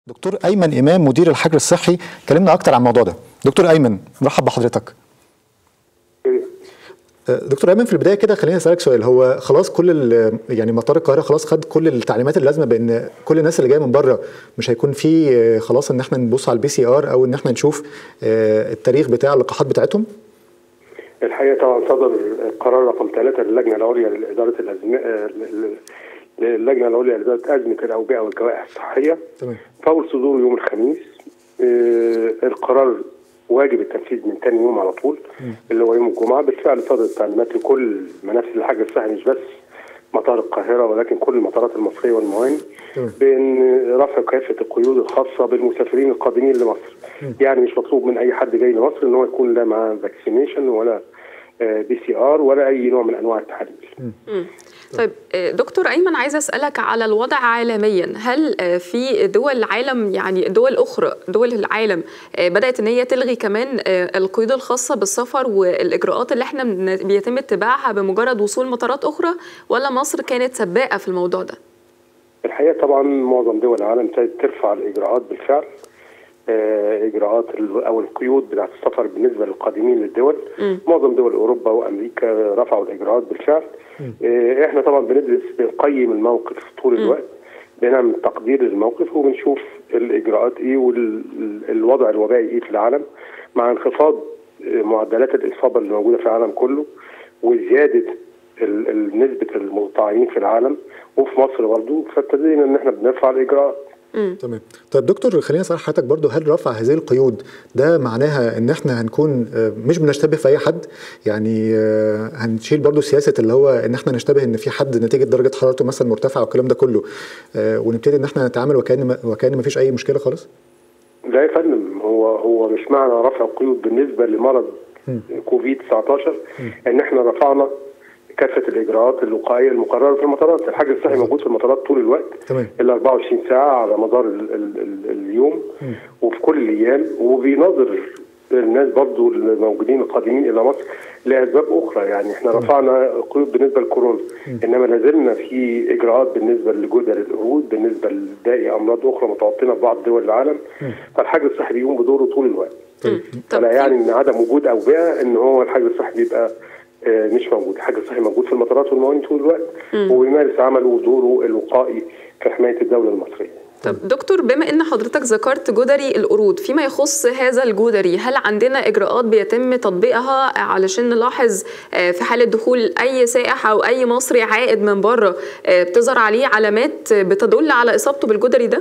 دكتور ايمن امام مدير الحجر الصحي كلمنا اكتر عن الموضوع ده دكتور ايمن مرحب بحضرتك دكتور ايمن في البدايه كده خليني اسالك سؤال هو خلاص كل يعني مطار القاهره خلاص خد كل التعليمات اللازمه بان كل الناس اللي جايه من بره مش هيكون في خلاص ان احنا نبص على البي سي ار او ان احنا نشوف التاريخ بتاع اللقاحات بتاعتهم الحقيقه طبعا صدر قرار رقم ثلاثه للجنه العليا لاداره الازمه اللجنه العليا لاداره ازمه الاوبئه والجوائح الصحيه تمام فور صدوره يوم الخميس القرار واجب التنفيذ من ثاني يوم على طول اللي هو يوم الجمعه بالفعل صدرت تعليمات لكل منافذ الحجر الصحي مش بس مطار القاهره ولكن كل المطارات المصريه والمواني بان رفع كافه القيود الخاصه بالمسافرين القادمين لمصر يعني مش مطلوب من اي حد جاي لمصر ان هو يكون لا معاه فاكسينيشن ولا بي سي ار ولا اي نوع من انواع التحاليل طيب دكتور ايمن عايز اسالك على الوضع عالميا هل في دول العالم يعني دول اخرى دول العالم بدات ان هي تلغي كمان القيود الخاصه بالسفر والاجراءات اللي احنا بيتم اتباعها بمجرد وصول مطارات اخرى ولا مصر كانت سباقه في الموضوع ده الحقيقه طبعا معظم دول العالم ابتدت ترفع الاجراءات بالفعل اجراءات او القيود بتاعت السفر بالنسبه للقادمين للدول م. معظم دول اوروبا وامريكا رفعوا الاجراءات بالفعل اه احنا طبعا بندرس بنقيم الموقف طول الوقت بنعمل تقدير للموقف وبنشوف الاجراءات ايه والوضع الوبائي ايه في العالم مع انخفاض معدلات الاصابه اللي موجوده في العالم كله وزياده نسبه المتطعمين في العالم وفي مصر برضه فابتدينا ان احنا بنرفع الاجراءات تمام طيب دكتور خليني اسال حضرتك برضو هل رفع هذه القيود ده معناها ان احنا هنكون مش بنشتبه في اي حد يعني هنشيل برضو سياسه اللي هو ان احنا نشتبه ان في حد نتيجه درجه حرارته مثلا مرتفعه والكلام ده كله ونبتدي ان احنا نتعامل وكان وكان ما فيش اي مشكله خالص لا يا فندم هو هو مش معنى رفع القيود بالنسبه لمرض كوفيد 19 ان احنا رفعنا كافه الاجراءات الوقائيه المقرره في المطارات، الحجر الصحي موجود في المطارات طول الوقت تمام ال 24 ساعه على مدار ال ال ال اليوم م. وفي كل الايام وبيناظر الناس برضو الموجودين القادمين الى مصر لاسباب اخرى يعني احنا تمام. رفعنا قيود بالنسبه للكورونا انما لازلنا في اجراءات بالنسبه لجدر القرود بالنسبه لباقي امراض اخرى متوطنه في بعض دول العالم فالحجر الصحي بيقوم بدوره طول الوقت فلا يعني ان عدم وجود اوبئه ان هو الحجر الصحي بيبقى مش موجود الحجر الصحي موجود في المطارات والمواني طول الوقت وبيمارس عمله ودوره الوقائي في حمايه الدوله المصريه طب دكتور بما ان حضرتك ذكرت جدري القرود فيما يخص هذا الجدري هل عندنا اجراءات بيتم تطبيقها علشان نلاحظ في حاله دخول اي سائح او اي مصري عائد من بره بتظهر عليه علامات بتدل على اصابته بالجدري ده؟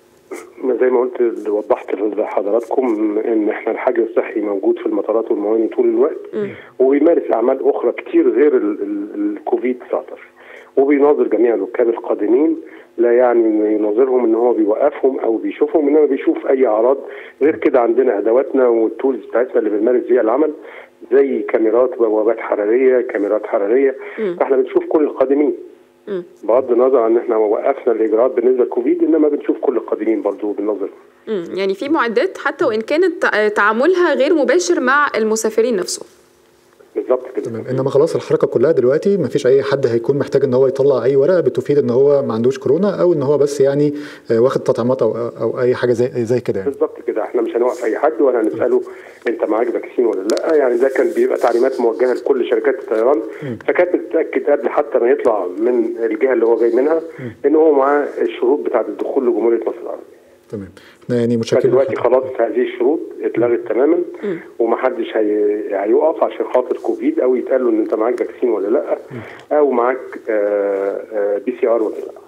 زي ما قلت وضحت لحضراتكم ان احنا الحجر الصحي موجود في المطارات والمواني طول الوقت م. وبيمارس اعمال اخرى كتير غير الكوفيد 19 وبيناظر جميع الركاب القادمين لا يعني انه يناظرهم ان هو بيوقفهم او بيشوفهم انما بيشوف اي اعراض غير كده عندنا ادواتنا والتولز بتاعتنا اللي بنمارس بيها العمل زي كاميرات بوابات حراريه كاميرات حراريه فاحنا بنشوف كل القادمين بغض النظر عن احنا وقفنا الاجراءات بالنسبه للكوفيد انما بنشوف كل القادمين برضه بالنظر يعني في معدات حتى وان كانت تعاملها غير مباشر مع المسافرين نفسهم بالظبط كده تمام انما خلاص الحركه كلها دلوقتي ما فيش اي حد هيكون محتاج ان هو يطلع اي ورقه بتفيد ان هو ما عندوش كورونا او ان هو بس يعني واخد تطعيمات او او اي حاجه زي زي كده يعني بالظبط كده احنا مش هنوقف اي حد ولا هنساله انت معاك فاكسين ولا لا يعني ده كان بيبقى تعليمات موجهه لكل شركات الطيران فكانت بتتاكد قبل حتى ما يطلع من الجهه اللي هو جاي منها ان هو معاه الشروط بتاعه الدخول لجمهوريه مصر العربيه تمام احنا يعني متشكرين دلوقتي خلاص هذه الشروط اتلغت تماما ومحدش هي... هيقف عشان خاطر كوفيد او يتقال له ان انت معاك فاكسين ولا لا او معاك بي سي ار ولا لا